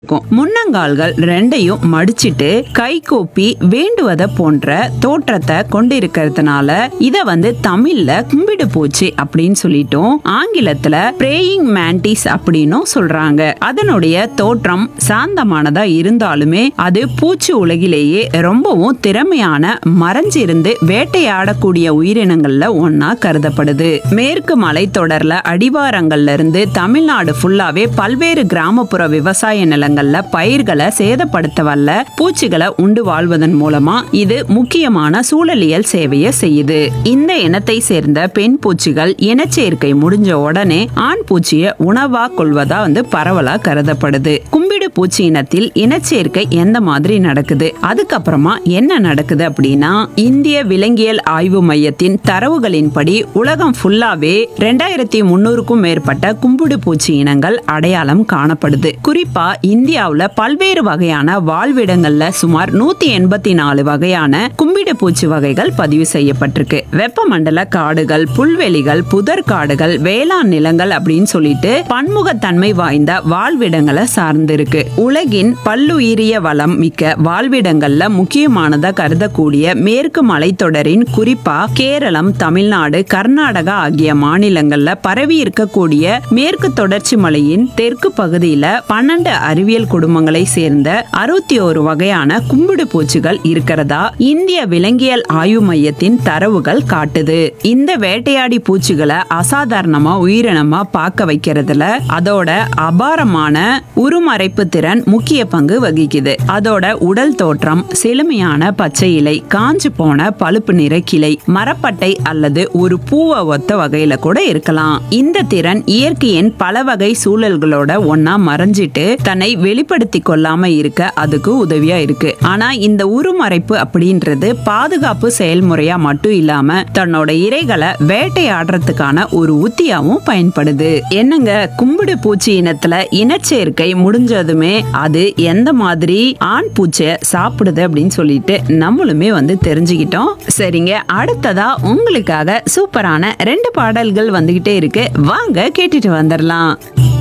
இருக்கும் முன்னங்கால்கள் ரெண்டையும் மடிச்சிட்டு கை கூப்பி வேண்டுவத போன்ற தோற்றத்தை கொண்டிருக்கிறதுனால இத வந்து தமிழ்ல கும்பிடு பூச்சி அப்படின்னு சொல்லிட்டும் ஆங்கிலத்துல பிரேயிங் மேண்டிஸ் அப்படின்னும் சொல்றாங்க அதனுடைய தோற்றம் சாந்தமானதா இருந்தாலுமே அது பூச்சி உலகிலேயே ரொம்பவும் திறமையான மறைஞ்சிருந்து வேட்டையாடக்கூடிய உயிரினங்கள்ல ஒன்னா கருதப்படுது மேற்கு மலைத்தொடர்ல அடிவாரங்கள்ல இருந்து தமிழ்நாடு ஃபுல்லாவே பல்வேறு கிராமப்புற விவசாய நிலங்கள்ல பயிர்களை சேதப்படுத்த வல்ல பூச்சிகளை உண்டு வாழ்வதன் மூலமா இது முக்கியமான சூழலியல் சேவையை செய்யுது இந்த இனத்தை சேர்ந்த பெண் பூச்சிகள் இனச்சேர்க்கை முடிஞ்ச உடனே ஆண் பூச்சியை உணவா கொள்வதா வந்து பரவலா கருதப்படுது கும்பிடு பூச்சி இனத்தில் இனச்சேர்க்கை எந்த மாதிரி நடக்குது அதுக்கப்புறமா என்ன நடக்குது அப்படின்னா இந்திய விலங்கியல் ஆய்வு மையத்தின் தரவுகளின்படி உலகம் ஃபுல்லாவே ரெண்டாயிரத்தி முன்னூறுக்கும் மேற்பட்ட கும்பிடு பூச்சி இனங்கள் அடையாளம் காணப்படுது குறிப்பா இந்தியாவுல பல்வேறு வகையான வாழ்விடங்கள்ல சுமார் நூத்தி எண்பத்தி நாலு வகையான கும்பிடு பூச்சி வகைகள் பதிவு செய்யப்பட்டிருக்கு வெப்பமண்டல காடுகள் புல்வெளிகள் புதர் காடுகள் வேளாண் நிலங்கள் அப்படின்னு சொல்லிட்டு பன்முகத்தன்மை வாய்ந்த வாழ்விடங்களை சார்ந்து இருக்கு உலகின் பல்லுயிரிய வளம் மிக்க வாழ்விடங்கள்ல முக்கியமானதா கருதக்கூடிய மேற்கு மலைத்தொடரின் குறிப்பா கேரளம் தமிழ்நாடு கர்நாடகா ஆகிய மாநிலங்கள்ல பரவி இருக்கக்கூடிய மேற்கு தொடர்ச்சி மலையின் தெற்கு பகுதியில பன்னெண்டு அறிவியல் குடும்பங்களை சேர்ந்த அறுபத்தி ஒரு வகையான கும்பிடு பூச்சிகள் இருக்கிறதா இந்திய விலங்கியல் ஆய்வு மையத்தின் தரவுகள் காட்டுது இந்த வேட்டையாடி பூச்சிகளை அசாதாரணமா உயிரினமா பார்க்க வைக்கிறதுல அதோட அபாரமான உருமறைப்பு திறன் முக்கிய பங்கு வகிக்குது அதோட உடல் தோற்றம் செழுமையான பச்சை இலை காஞ்சு போன பழுப்பு நிற கிளை மரப்பட்டை அல்லது ஒரு பூவை ஒத்த வகையில கூட இருக்கலாம் இந்த திறன் இயற்கையின் பல வகை சூழல்களோட ஒன்னா மறைஞ்சிட்டு தன்னை வெளிப்படுத்தி கொள்ளாம இருக்க அதுக்கு உதவியா இருக்கு ஆனா இந்த உருமறைப்பு அப்படின்றது பாதுகாப்பு செயல்முறையா மட்டும் இல்லாம தன்னோட இரைகளை வேட்டையாடுறதுக்கான ஒரு உத்தியாவும் பயன்படுது என்னங்க கும்பிடு பூச்சி இனத்துல இனச்சேர்க்கை முடிஞ்சதுமே அது எந்த மாதிரி ஆண் பூச்சியை சாப்பிடுது அப்படின்னு சொல்லிட்டு நம்மளுமே வந்து தெரிஞ்சுக்கிட்டோம் சரிங்க அடுத்ததா உங்களுக்காக சூப்பரான ரெண்டு பாடல்கள் வந்துகிட்டே இருக்கு வாங்க கேட்டுட்டு வந்துடலாம்